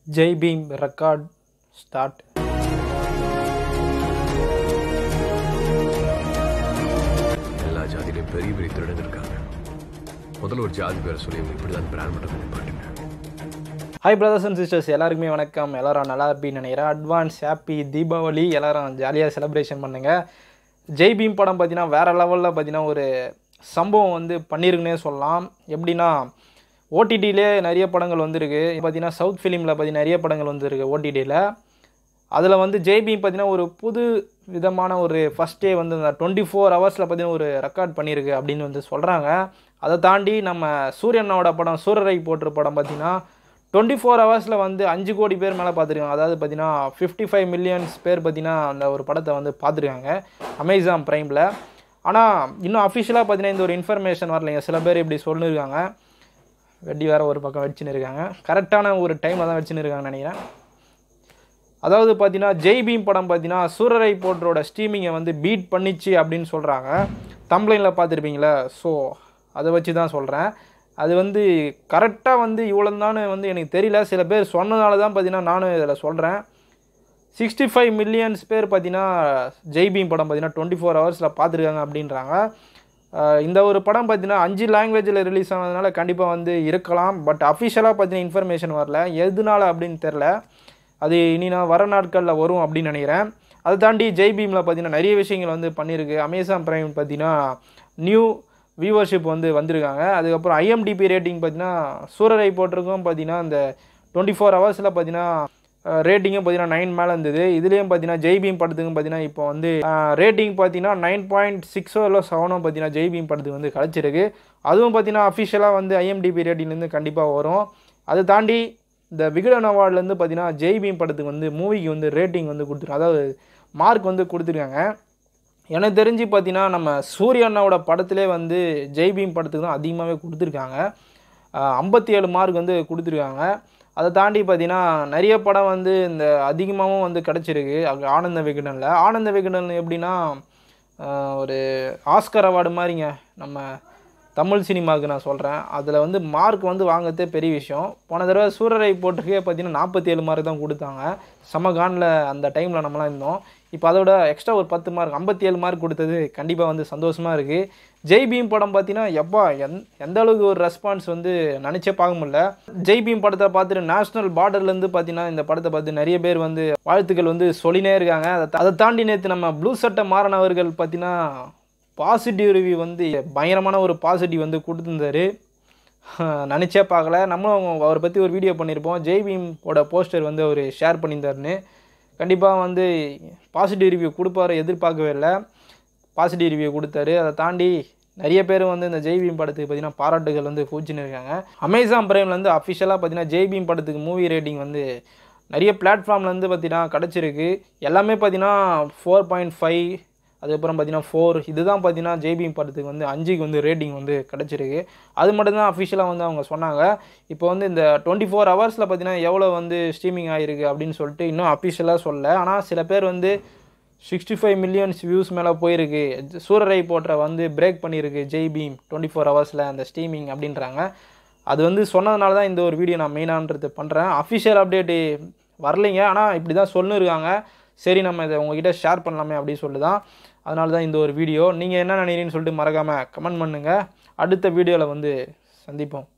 Jai beam record start எல்லா ஜாதியிலையும் பெரிய பெரிய திருடங்க இருக்காங்க முதல்ல ஒரு ஜாதி பேரை சொல்லி இவங்க இப்படி தான் பிராண்ட் பண்ணுறது நிப்பாட்டுங்க ஹாய் பிரதர்ஸ் அண்ட் சிஸ்டர்ஸ் எல்லாருக்குமே வணக்கம் எல்லாரும் நல்லா இருப்பீங்கன்னு நினைக்கிறேன் அட்வான்ஸ் ஹாப்பி தீபாவளி எல்லாரும் ஜாலியாக செலிப்ரேஷன் பண்ணுங்கள் ஜெய் பீம் படம் பார்த்தீங்கன்னா வேறு லெவலில் பார்த்தீங்கன்னா ஒரு சம்பவம் வந்து பண்ணியிருக்குன்னே சொல்லலாம் எப்படின்னா ஓடிடியிலே நிறைய படங்கள் வந்திருக்கு பார்த்தீங்கன்னா சவுத் ஃபிலிமில் பார்த்தீங்கன்னா நிறைய படங்கள் வந்திருக்கு ஓடிடியில் அதில் வந்து ஜேபி பார்த்தீங்கன்னா ஒரு புது விதமான ஒரு ஃபஸ்ட் டே வந்து இந்த டுவெண்ட்டி ஃபோர் ஹவர்ஸில் பார்த்தீங்கன்னா ஒரு ரெக்கார்ட் பண்ணியிருக்கு அப்படின்னு வந்து சொல்கிறாங்க அதை தாண்டி நம்ம சூரியனோட படம் சூரரை போட்டுற படம் பார்த்தீங்கன்னா டுவெண்ட்டி ஃபோர் ஹவர்ஸில் வந்து அஞ்சு கோடி பேர் மேலே பார்த்துருக்காங்க அதாவது பார்த்தீங்கன்னா ஃபிஃப்டி ஃபைவ் மில்லியன்ஸ் பேர் பார்த்தீங்கன்னா அந்த ஒரு படத்தை வந்து பார்த்துருக்காங்க அமேசான் ப்ரைமில் ஆனால் இன்னும் அஃபிஷியலாக பார்த்தீங்கன்னா இந்த ஒரு இன்ஃபர்மேஷன் வரலைங்க சில பேர் இப்படி சொல்லியிருக்காங்க வெட்டி வேறு ஒரு பக்கம் வச்சுன்னு இருக்காங்க கரெக்டான ஒரு டைமில் தான் வச்சுன்னு இருக்காங்கன்னு நினைக்கிறேன் அதாவது பார்த்தீங்கன்னா ஜெய் பீம் படம் பார்த்தீங்கன்னா சூரரை போட்டரோட ஸ்ட்ரீமிங்கை வந்து பீட் பண்ணிச்சு அப்படின்னு சொல்கிறாங்க தம்ப்ளைனில் பார்த்துருப்பீங்களா ஸோ அதை வச்சு தான் சொல்கிறேன் அது வந்து கரெக்டாக வந்து இவ்வளோதான்னு வந்து எனக்கு தெரியல சில பேர் சொன்னதால தான் பார்த்தீங்கன்னா நானும் இதில் சொல்கிறேன் சிக்ஸ்டி ஃபைவ் மில்லியன்ஸ் பேர் பார்த்தீங்கன்னா ஜெய் பீம் படம் பார்த்தீங்கன்னா டுவெண்ட்டி ஃபோர் ஹவர்ஸில் பார்த்துருக்காங்க அப்படின்றாங்க அஹ் இந்த ஒரு படம் பார்த்தீங்கன்னா அஞ்சு லாங்குவேஜில் ரிலீஸ் ஆனதுனால கண்டிப்பாக வந்து இருக்கலாம் பட் அஃபிஷியலாக பார்த்தீங்கன்னா இன்ஃபர்மேஷன் வரல எதுனால அப்படின்னு தெரில அது இனி நான் வர நாட்களில் வரும் அப்படின்னு நினைக்கிறேன் அதை தாண்டி ஜெய் பீமில் பார்த்தீங்கன்னா நிறைய விஷயங்கள் வந்து பண்ணியிருக்கு அமேசான் ப்ரைம் பார்த்தீங்கன்னா நியூ வியூவர்ஷிப் வந்து வந்திருக்காங்க அதுக்கப்புறம் ஐஎம்டிபி ரேட்டிங் பார்த்தீங்கன்னா சூரரை போட்டிருக்கும் பார்த்தீங்கன்னா இந்த டுவெண்ட்டி ஃபோர் ஹவர்ஸில் பார்த்தீங்கன்னா ரேட்டிங்கும் பார்த்தீங்கன்னா நைன் மேலே இருந்தது இதுலேயும் பார்த்தீங்கன்னா ஜெய் பீம் படத்துக்கும் பார்த்தீங்கன்னா இப்போ வந்து ரேட்டிங் பார்த்தீங்கன்னா நைன் பாயிண்ட் சிக்ஸோ இல்லை செவனோ பார்த்தீங்கன்னா ஜெய் பீம் படத்துக்கு வந்து கிடச்சிருக்கு அதுவும் பார்த்தீங்கன்னா அஃபிஷியலாக வந்து ஐஎம்டிபி ரேட்டிங்லேருந்து கண்டிப்பாக வரும் அதை தாண்டி இந்த விகடன் அவார்ட்லேருந்து பார்த்தீங்கன்னா ஜெய் பீம் படத்துக்கு வந்து மூவிக்கு வந்து ரேட்டிங் வந்து கொடுத்துருக்காங்க அதாவது மார்க் வந்து கொடுத்துருக்காங்க எனக்கு தெரிஞ்சு பார்த்தீங்கன்னா நம்ம சூரிய அண்ணாவோட படத்திலே வந்து ஜெய் பீம் படத்துக்கு தான் அதிகமாகவே கொடுத்துருக்காங்க ஐம்பத்தி ஏழு மார்க் வந்து கொடுத்துருக்காங்க அதை தாண்டி பார்த்தீங்கன்னா நிறைய படம் வந்து இந்த அதிகமாகவும் வந்து கிடச்சிருக்கு அங்கே ஆனந்த விகடனில் ஆனந்த விகடன் எப்படின்னா ஆஹ் ஒரு ஆஸ்கர் அவார்டு மாதிரிங்க நம்ம தமிழ் சினிமாவுக்கு நான் சொல்கிறேன் அதில் வந்து மார்க் வந்து வாங்குறதே பெரிய விஷயம் போன தடவை சூரரை போட்டுக்கே பார்த்தீங்கன்னா நாற்பத்தி ஏழு மார்க் தான் கொடுத்தாங்க சமகானில் அந்த டைமில் நம்மலாம் இருந்தோம் இப்போ அதோட எக்ஸ்ட்ரா ஒரு பத்து மார்க் ஐம்பத்தி ஏழு மார்க் கொடுத்தது கண்டிப்பாக வந்து சந்தோஷமாக இருக்குது ஜெய் பீம் படம் பார்த்தீங்கன்னா எப்பா எந் எந்த அளவுக்கு ஒரு ரெஸ்பான்ஸ் வந்து நினச்சே பார்க்க முடியல ஜெய் பீம் படத்தை பார்த்துட்டு நேஷ்னல் பார்டர்லேருந்து பார்த்தீங்கன்னா இந்த படத்தை பார்த்து நிறைய பேர் வந்து வாழ்த்துக்கள் வந்து சொல்லினே இருக்காங்க அதை அதை தாண்டி நேற்று நம்ம ப்ளூ சட்டை மாறனவர்கள் பார்த்தீங்கன்னா பாசிட்டிவ் ரிவ்யூ வந்து பயங்கரமான ஒரு பாசிட்டிவ் வந்து கொடுத்துருந்தாரு நினச்சே பார்க்கல நம்மளும் அவரை பற்றி ஒரு வீடியோ பண்ணியிருப்போம் ஜெய் பீமோட போஸ்டர் வந்து அவர் ஷேர் பண்ணியிருந்தாருன்னு கண்டிப்பாக வந்து பாசிட்டிவ் ரிவ்யூ கொடுப்பாரு எதிர்பார்க்கவே இல்லை பாசிட்டிவ் ரிவ்யூ கொடுத்தாரு அதை தாண்டி நிறைய பேர் வந்து இந்த ஜெய் பீம் படத்துக்கு பார்த்தீங்கன்னா பாராட்டுகள் வந்து பூச்சின்னு இருக்காங்க அமேசான் பிரைமில் வந்து அஃபிஷியலாக பார்த்தீங்கன்னா ஜெய் பீம் படத்துக்கு மூவி ரேட்டிங் வந்து நிறைய பிளாட்ஃபார்ம்லேருந்து பார்த்தீங்கன்னா கிடச்சிருக்கு எல்லாமே பார்த்தீங்கன்னா ஃபோர் பாயிண்ட் ஃபைவ் அதுக்கப்புறம் பார்த்தீங்கன்னா ஃபோர் இதுதான் பார்த்தீங்கன்னா ஜேபிஎம் படத்துக்கு வந்து அஞ்சுக்கு வந்து ரேட்டிங் வந்து கிடச்சிருக்கு அது மட்டும்தான் அஃபிஷியலாக வந்து அவங்க சொன்னாங்க இப்போ வந்து இந்த டுவெண்ட்டி ஃபோர் ஹவர்ஸில் பார்த்தீங்கன்னா எவ்வளோ வந்து ஸ்ட்ரீமிங் ஆகிருக்கு அப்படின்னு சொல்லிட்டு இன்னும் அஃபிஷியலாக சொல்லலை ஆனால் சில பேர் வந்து சிக்ஸ்டி ஃபைவ் மில்லியன்ஸ் வியூஸ் மேலே போயிருக்கு சூரரை போட்ட வந்து பிரேக் பண்ணியிருக்கு ஜெய் பீம் டுவெண்ட்டி ஃபோர் ஹவர்ஸில் அந்த ஸ்ட்ரீமிங் அப்படின்றாங்க அது வந்து சொன்னதுனால தான் இந்த ஒரு வீடியோ நான் மெயினான்றது பண்ணுறேன் அஃபிஷியல் அப்டேட்டு வரலைங்க ஆனால் இப்படி தான் சொல்லிருக்காங்க சரி நம்ம இதை உங்ககிட்ட ஷேர் பண்ணலாமே அப்படின்னு சொல்லி தான் அதனால தான் இந்த ஒரு வீடியோ நீங்கள் என்ன நினைக்கிறீங்கன்னு சொல்லிட்டு மறக்காமல் கமெண்ட் பண்ணுங்கள் அடுத்த வீடியோவில் வந்து சந்திப்போம்